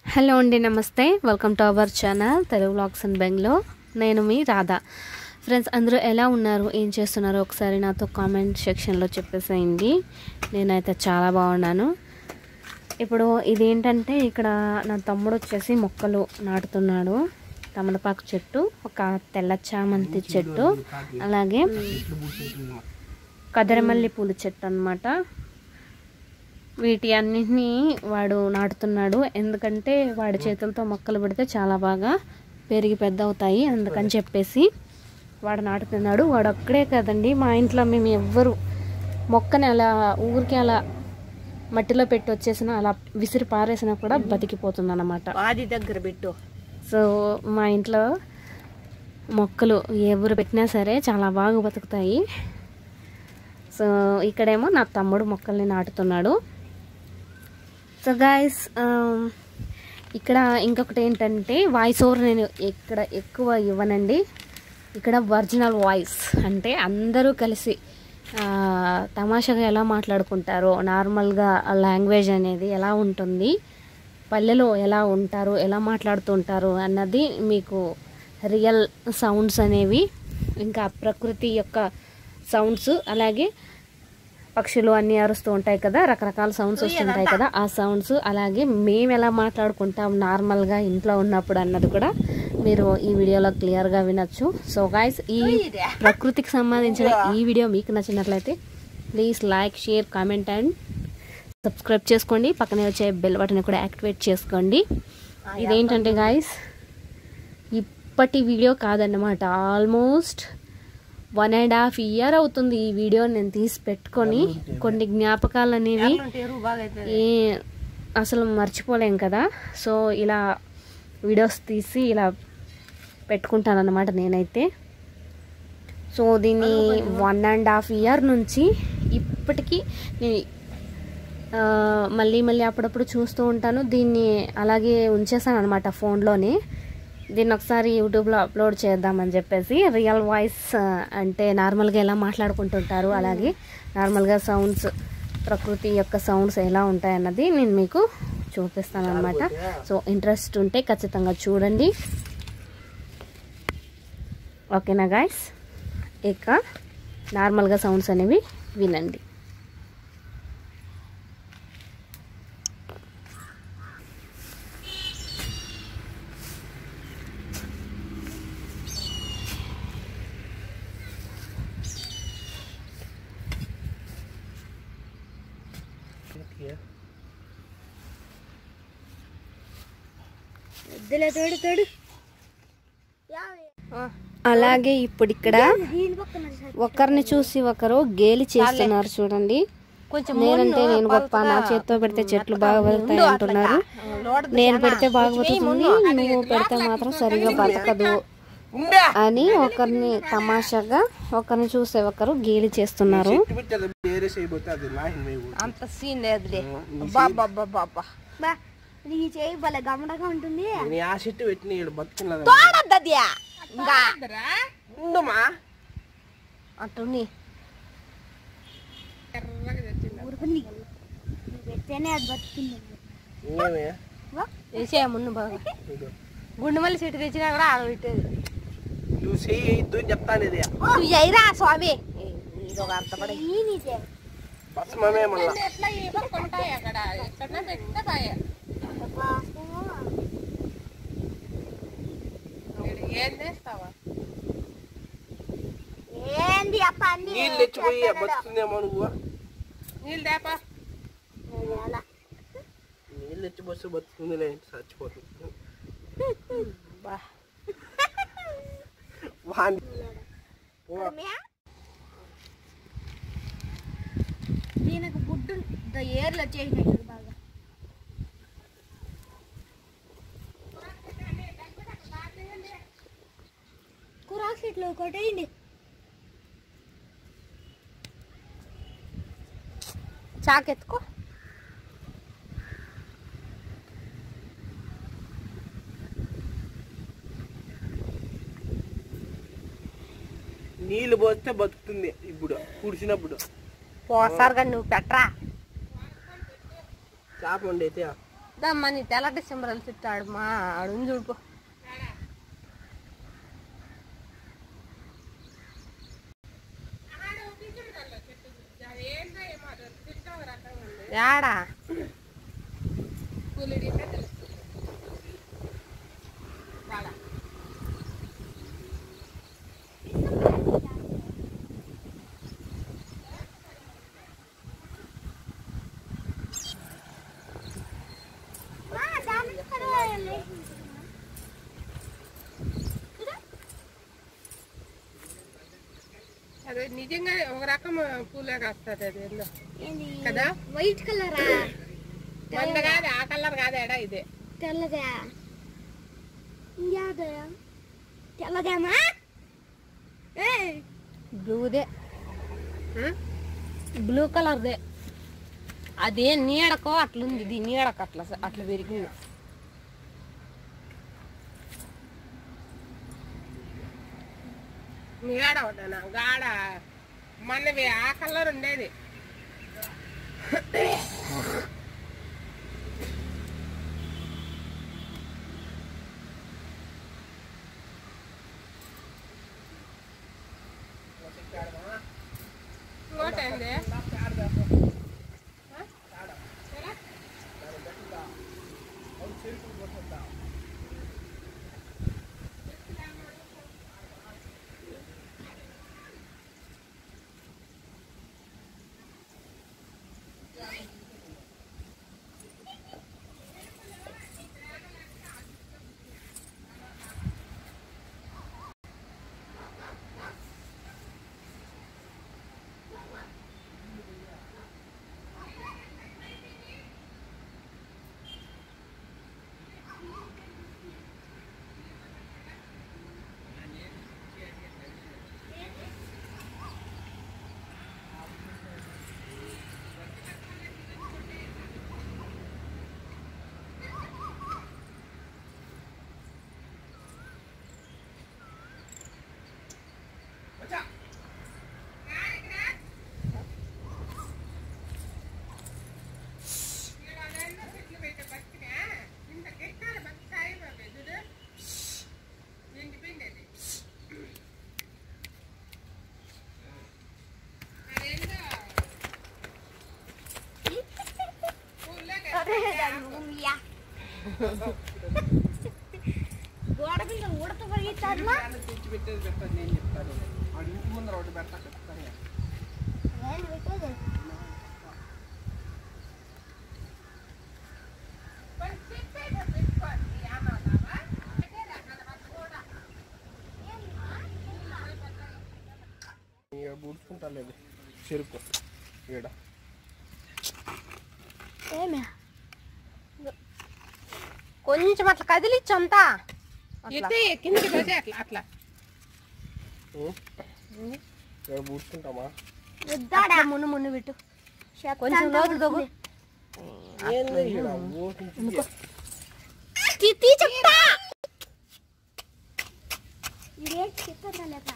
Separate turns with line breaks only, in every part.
Hello అండి నమస్తే welcome to our channel Telugu vlogs and Bengaluru నేను మీ రాధా ఫ్రెండ్స్ అందరూ ఎలా ఉన్నారు ఏం చేస్తున్నారు ఒకసారి నాతో కామెంట్ సెక్షన్లో చెప్పేసేయండి నేనైతే చాలా బాగున్నాను ఇప్పుడు ఇదేంటంటే ఇక్కడ నా తమ్ముడు వచ్చేసి మొక్కలు నాటుతున్నాడు తమలపాకు చెట్టు ఒక తెల్ల చామంతి చెట్టు అలాగే కదరమల్లి పూల చెట్టు అన్నమాట వీటి అన్నింటినీ వాడు నాటుతున్నాడు ఎందుకంటే వాడి చేతులతో మొక్కలు పెడితే చాలా బాగా పెరిగి పెద్ద అవుతాయి అందుకని చెప్పేసి వాడు నాటుతున్నాడు వాడు ఒక్కడే కదండి మా ఇంట్లో మేము ఎవ్వరు మొక్కని అలా ఊరికి అలా మట్టిలో పెట్టి వచ్చేసినా అలా విసిరి పారేసినా కూడా బతికిపోతుంది అన్నమాట
ఆది దగ్గర పెట్టు
సో మా ఇంట్లో మొక్కలు ఎవరు పెట్టినా సరే చాలా బాగా బతుకుతాయి సో ఇక్కడేమో నా తమ్ముడు మొక్కల్ని నాటుతున్నాడు సో గాయస్ ఇక్కడ ఇంకొకటి ఏంటంటే వాయిస్ ఓవర్ నేను ఇక్కడ ఎక్కువ ఇవ్వనండి ఇక్కడ ఒరిజినల్ వాయిస్ అంటే అందరూ కలిసి ఆ, తమాషాగా ఎలా మాట్లాడుకుంటారో నార్మల్గా లాంగ్వేజ్ అనేది ఎలా ఉంటుంది పల్లెలో ఎలా ఉంటారు ఎలా మాట్లాడుతుంటారు అన్నది మీకు రియల్ సౌండ్స్ అనేవి ఇంకా ప్రకృతి యొక్క సౌండ్స్ అలాగే పక్షులు అన్నీ అరుస్తూ ఉంటాయి కదా రకరకాల సౌండ్స్ వస్తుంటాయి కదా ఆ సౌండ్స్ అలాగే మేము ఎలా మాట్లాడుకుంటాం నార్మల్గా ఇంట్లో ఉన్నప్పుడు అన్నది కూడా మీరు ఈ వీడియోలో క్లియర్గా వినొచ్చు సో గాయస్ ఈ ప్రకృతికి సంబంధించిన ఈ వీడియో మీకు నచ్చినట్లయితే please like share comment and subscribe చేసుకోండి పక్కనే వచ్చే బెల్ బటన్ కూడా యాక్టివేట్ చేసుకోండి ఇదేంటంటే గాయస్ ఇప్పటి వీడియో కాదన్నమాట almost one and half year అవుతుంది ఈ వీడియో నేను తీసి పెట్టుకొని కొన్ని జ్ఞాపకాలు అనేవి
ఎరువు బాగా అవుతుంది
ఏ అసలు మర్చిపోలేం కదా సో ఇలా వీడియోస్ తీసి ఇలా పెట్టుకుంటాను అన్నమాట నేనైతే సో దీన్ని వన్ అండ్ హాఫ్ ఇయర్ నుంచి ఇప్పటికీ నేను ఆ, మళ్ళీ మళ్ళీ అప్పుడప్పుడు చూస్తూ ఉంటాను దీన్ని అలాగే ఉంచేసాను అనమాట ఫోన్లోనే దీన్ని ఒకసారి యూట్యూబ్లో అప్లోడ్ చేద్దామని చెప్పేసి రియల్ వాయిస్ ఆ, అంటే నార్మల్గా ఎలా మాట్లాడుకుంటుంటారు అలాగే నార్మల్గా సౌండ్స్ ప్రకృతి యొక్క సౌండ్స్ ఎలా ఉంటాయన్నది నేను మీకు చూపిస్తాను అనమాట సో ఇంట్రెస్ట్ ఉంటే ఖచ్చితంగా చూడండి ఓకేనా గాయస్ ఇక నార్మల్గా సౌండ్స్ అనేవి వినండి
తోడు తోడు
అలాగే ఇప్పుడు ఇక్కడ ఒకరిని చూసి ఒకరు గేలి చేస్తున్నారు చూడండి
కొంచెం
నేనంటే నేను గొప్ప నా చేత్తో పెడితే చెట్లు బాగా బతుకుతాయి అంటున్నారు నేను పెడితే బాగా బతుకుతుంది నువ్వు పెడితే మాత్రం సరిగా బతకదు అని ఒకరిని తమాషాగా ఒకరిని చూసే ఒకరు గేలి చేస్తున్నారు
ಬೇರೆ చేయబోతే అది లాహిన్ వేయకూడదు
అంత సీన్ లేదులే బాబా బాబా
నీ చేయి భలే గమనగా ఉంటుంది
నీ ఆ చెట్టు పెట్టిన ఈడు బతుకున్నది
తోడద్దద్యా ఇంకా
ఉండమా
అంటుంది
ఊరుకుంది నువ్వు పెడితేనే అది బతుకుంది
ఏమే
వేసే మున్ను బాగా గుండు మళ్ళీ చెట్టు తెచ్చినా కూడా ఆడబెట్టేది
నువ్వు చేయొద్దు అని చెప్తాను ఇది
నువ్వు చేయరా స్వామి ఇది ఒక అర్థపడే
ఈ నీ చేయి
భస్మమే మళ్ళా
ఏంది అప్ప అన్ని
నీళ్ళు తెచ్చిపోయి బతుకుతుందేమో నువ్వు
ఎలా?
నీళ్ళు తెచ్చిపోతే బతుకుతుందిలే చచ్చిపోతుంది వాంది
రమ్య? దీనికి బుడ్డు ఏర్లు వచ్చేసినట్టు బాగా కురాక్ షీట్లో కొట్టేయండి
చాకెత్తుకో
నీళ్ళు పోస్తే బతుకుతుంది ఇప్పుడు కుడిచినప్పుడు
పోసారు కానీ నువ్వు పెట్టరా
చేప వండి అయితే
దమ్మా నీ తెల్లటి సింబరాలు చుట్టూ ఆడు మా ఆడు చూడుకో యాడా
మా, దాని పర్వాలేదు.
అదే నిజంగా ఒక రకం పూలే కాస్తుంది అది ఏందో
ఏంది?
కదా
వైట్ కలరా
వంద కాదు ఆ కలర్ కాదేడా ఇదే
తెల్లదా ఇంకేదా తెల్లదేమా ఏయ్
బ్లూదే బ్లూ కలర్దే అదే నీడకో అట్లుంది ఇది నీడకు అట్లా అట్లా పెరిగింది నీడ ఒకటేనా గాడ మనవి ఆ కలర్ ఉండేది ఇంకోటేంది
ఉయ్యా. గోడ మీద ఉడత పరిగెత్తారుమా
తెచ్చి పెట్టేది పెట్టదు నేను చెప్తాను వాడి ఇంటి ముందర ఒకటి పెట్టా చెప్తాను
నేను పెట్టేది
ఇక పూడ్చుకుంటా లేదు చెరుకు ఈడ
ఏమే
కొంచెం అట్లా కదిలిచ్చు అంతా కిందకి పోతే అట్లా అట్లా
ఉం? ఈడ పూడ్చుకుంటామా
వద్దాడా
మున్ను మున్ను పెట్టు
చెత్త
కొంచెం
అంతా
లోతు తగ్గు
ఏంది ఈడ ఊరికి
తీ చెప్తా
ఇదే చెత్త లేక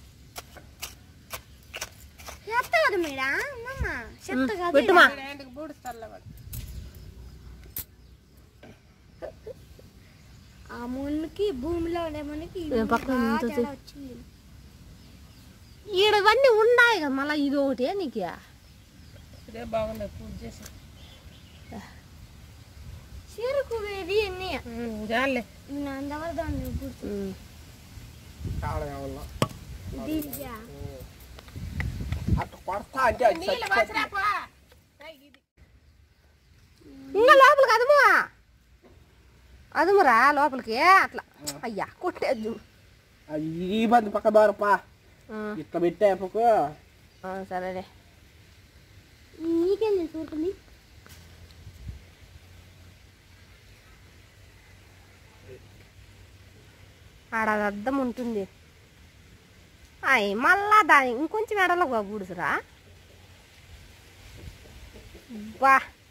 చెత్త కదా మేడా అమ్మమ్మ చెత్త కాదు
పెట్టుమా
ఆ మున్నుకి భూమిలో ఉండే మునికి
ఏ, పక్కన
బాగా
నుంచి
తేడా వచ్చింది
ఈడవన్నీ ఉన్నాయి కదా మళ్ళీ ఇది ఒకటే నీకు ఇదే బాగుంది పూజ చేసి
చెరుకు వేది అన్ని
జాలే
నేను అందవర దాన్ని గుర్తు
కాడ కావాలా
దీనిగా
అట్లా కొడతా అంటే అది చచ్చిపోతుంది.
ఇంకా లోపలికి అదుము అదుమురా లోపలికి అట్లా అయ్యా కొట్టేద్దు
అది ఈ బంది పక్క దూరపా ఇట్లా పెట్టే పక్క
సరేలే
నీకేం తెలుసు ఊరుకుంది
ఆడ అది అద్దం ఉంటుంది అయ్యి మళ్ళా దాని ఇంకొంచెం ఎడలో బూడుసురా బా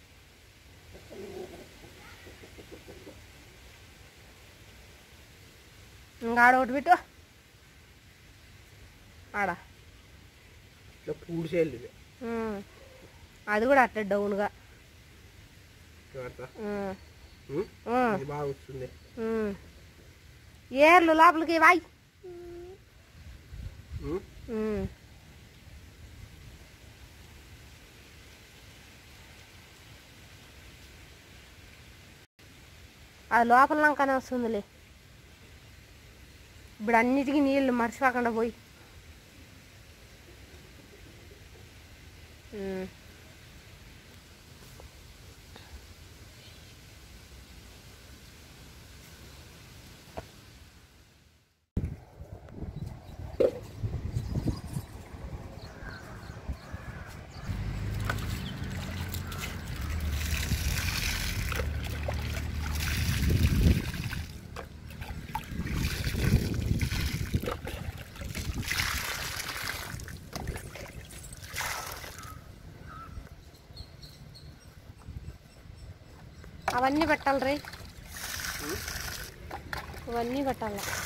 ఇంకా ఆడ ఒకటి పెట్టు ఆడ
ఇట్లా పూడ్చేయాలి ఇది
ఉమ్. అది కూడా అట్లా డౌన్గా
పెడతా
ఉమ్.
ఉమ్,
ఉమ్,
ఇది బాగా వస్తుంది
ఉమ్. ఏర్లు లోపలికి వాయి
ఉమ్,
ఉమ్. అది లోపల లంకనే వస్తుందిలే ఇప్పుడు అన్నిటికీ నీళ్ళు మర్చిపోకుండా పోయి ఉమ్. అవన్నీ పెట్టాలి రే అవన్నీ పెట్టాలి